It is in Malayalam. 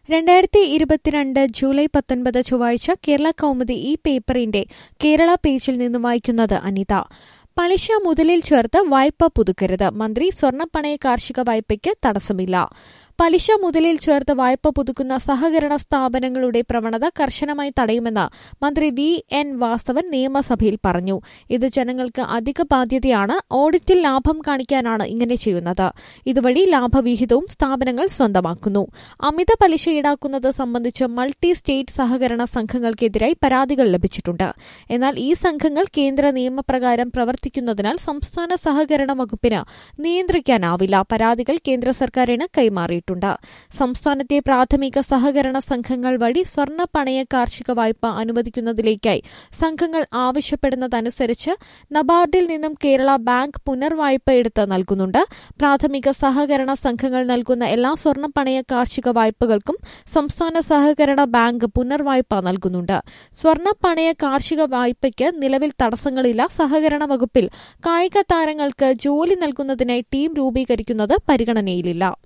രണ്ടായിരത്തി ഇരുപത്തിരണ്ട് ജൂലൈ പത്തൊൻപത് ചൊവ്വാഴ്ച കേരള കൗമുദി ഈ പേപ്പറിന്റെ കേരള പേജിൽ നിന്ന് വായിക്കുന്നത് അനിത പലിശ മുതലിൽ ചേർത്ത് വായ്പ പുതുക്കരുത് മന്ത്രി സ്വർണ്ണപ്പണയ കാർഷിക വായ്പയ്ക്ക് തടസ്സമില്ല പലിശ മുതലിൽ ചേർത്ത് വായ്പ പുതുക്കുന്ന സഹകരണ സ്ഥാപനങ്ങളുടെ പ്രവണത കർശനമായി തടയുമെന്ന് മന്ത്രി വി എൻ വാസവൻ നിയമസഭയിൽ പറഞ്ഞു ഇത് ജനങ്ങൾക്ക് അധിക ബാധ്യതയാണ് ഓഡിറ്റിൽ ലാഭം കാണിക്കാനാണ് ഇങ്ങനെ ചെയ്യുന്നത് ഇതുവഴി ലാഭവിഹിതവും സ്ഥാപനങ്ങൾ സ്വന്തമാക്കുന്നു അമിത പലിശ ഈടാക്കുന്നത് സംബന്ധിച്ച് മൾട്ടി സ്റ്റേറ്റ് സഹകരണ സംഘങ്ങൾക്കെതിരായി പരാതികൾ ലഭിച്ചിട്ടുണ്ട് എന്നാൽ ഈ സംഘങ്ങൾ കേന്ദ്ര നിയമപ്രകാരം പ്രവർത്തിക്കുന്നതിനാൽ സംസ്ഥാന സഹകരണ വകുപ്പിന് നിയന്ത്രിക്കാനാവില്ല പരാതികൾ കേന്ദ്ര സർക്കാരിന് കൈമാറിയിട്ടുണ്ട് സംസ്ഥാനത്തെ പ്രാഥമിക സഹകരണ സംഘങ്ങൾ വഴി സ്വർണ്ണ പണയ കാർഷിക വായ്പ അനുവദിക്കുന്നതിലേക്കായി സംഘങ്ങൾ ആവശ്യപ്പെടുന്നതനുസരിച്ച് നബാർഡിൽ നിന്നും കേരള ബാങ്ക് പുനർവായ്പ എടുത്ത് നൽകുന്നുണ്ട് പ്രാഥമിക സഹകരണ സംഘങ്ങൾ നൽകുന്ന എല്ലാ സ്വർണ്ണ പണയ കാർഷിക വായ്പകൾക്കും സംസ്ഥാന സഹകരണ ബാങ്ക് പുനർവായ്പ നൽകുന്നുണ്ട് സ്വർണ്ണ പണയ കാർഷിക വായ്പയ്ക്ക് നിലവിൽ തടസ്സങ്ങളില്ല സഹകരണ വകുപ്പിൽ കായിക താരങ്ങൾക്ക് ജോലി നൽകുന്നതിനായി ടീം രൂപീകരിക്കുന്നത് പരിഗണനയിലില്ല